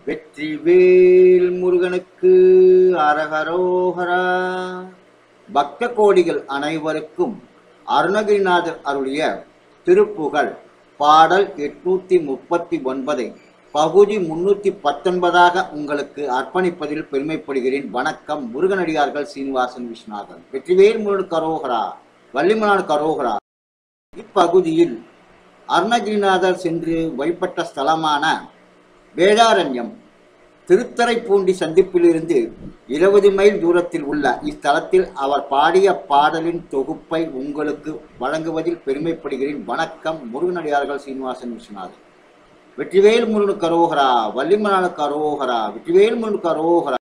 வெற்றிவேல் முருகனுக்கு அரகரோகரா பக்த கோடிகள் அனைவருக்கும் அருணகிரிநாதர் அருளிய திருப்புகழ் பாடல் எட்நூத்தி முப்பத்தி ஒன்பதை பகுதி முன்னூத்தி பத்தொன்பதாக உங்களுக்கு அர்ப்பணிப்பதில் பெருமைப்படுகிறேன் வணக்கம் முருகனடியார்கள் சீனிவாசன் விஸ்வநாதன் வெற்றிவேல் முருகன் கரோகரா வள்ளிமலான் கரோகரா இப்பகுதியில் அருணகிரிநாதர் சென்று வழிபட்ட ஸ்தலமான வேதாரண்யம் திருத்தரைப்பூண்டி சந்திப்பிலிருந்து இருபது மைல் தூரத்தில் உள்ள இஸ்தலத்தில் அவர் பாடிய பாடலின் தொகுப்பை உங்களுக்கு வழங்குவதில் பெருமைப்படுகிறேன் வணக்கம் முருகனடியார்கள் சீனிவாசன் விஸ்வநாதன் வெற்றிவேல் முருகன் கரோகரா வள்ளிமலான கரோகரா வெற்றிவேல் முருகன் கரோகரா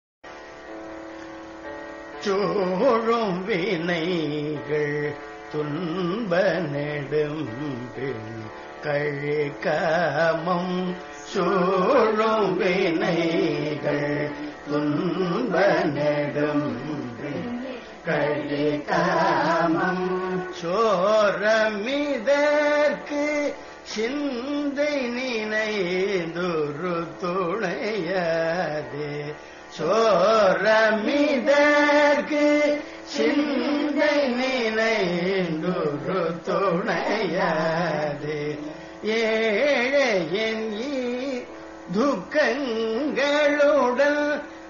சோழும் வினைகள் துன்ப நெடும் கழிக்கமம் சோழும் வினைகள் துன்ப நெடும் கழிக்கமம் சோரமிதற்கு சிந்தை நினைந்துரு துணையதே சோரமிதற்கு சிந்தை நினைந்துரு துணையதே ஏழையன் துக்கங்களுடன்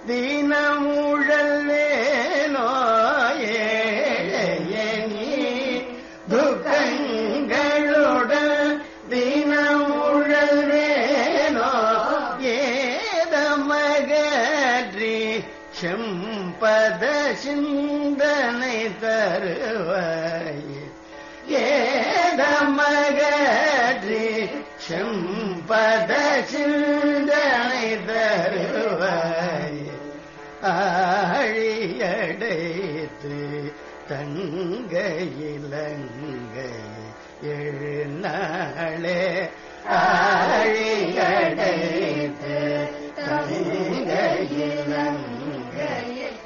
தினமுழல்வேனோ ஏழையன் துக்கங்களுடன் தினமுழல்வேனோ ஏதமகற்றி செம்பத சிந்தனை தருவாயே ஏதமகற்றி செம்பத சிந்தனை தருவாயே ஆழியடைத்து தங்க இலங்கை எழுநாளே ஆழியடைத்து தங்க இலங்கை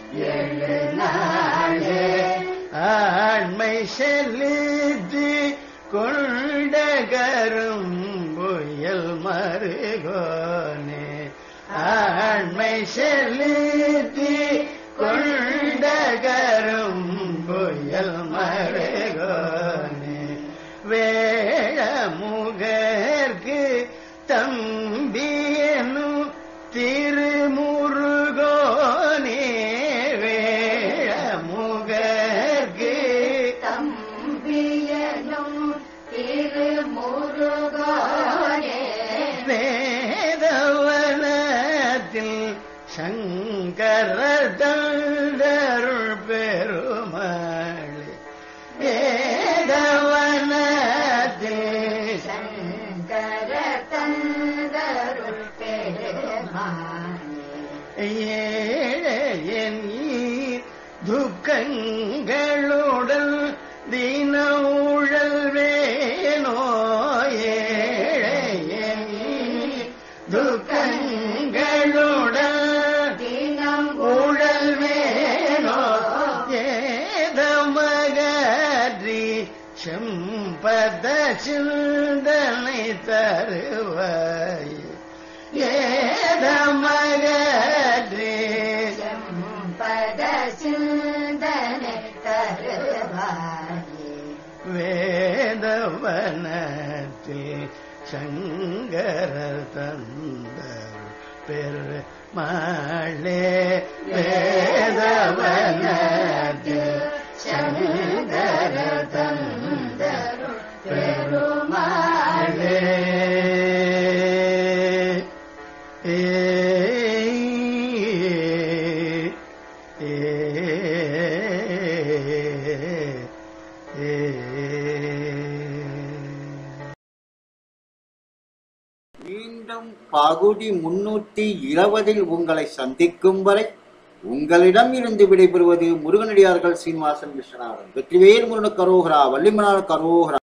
எழுநாளே ஆண்மை செலுத்தி கொண்ட கரும்புயல் மருகோனே ஆண்மை செலுத்தி கொண்ட கரும்புயல் மருகோனே வேழமுகர்க்கு தம்பியனும் திருமுருகோனே வேழமுகர்க்கு தம்பியனும் திருமுருகனே வேதவனத்தில் சங்கர தந்தருள் பெருமாளே வேதவனத்தில் சங்கர தந்தருள் பெருமானே ஏழையன் துக்கங்களுடன் தின உழல்வேனோ ஏழையன் துக்கங்களுடன் தினம் உழல்வேனோ ஏதமகற்றி செம்பத சிந்தனை தருவாய் ஏதமகற்றி பத சிந்தனை தருவாயே வேதவனத்தில் சங்கர தந்தர் பெருமாளே வேதவனத்தில் சங்கர தந்தர் பெருமாளே ஏ ஏ மீண்டும் பகுதி முன்னூத்தி இருபதில் உங்களை சந்திக்கும் வரை உங்களிடம் இருந்து விடைபெறுவது முருகனடியார்கள் சீனிவாசன் விஸ்வநாதன் வெற்றிவேல் முருகன் கரோகரா வள்ளிமனார் கரோகரா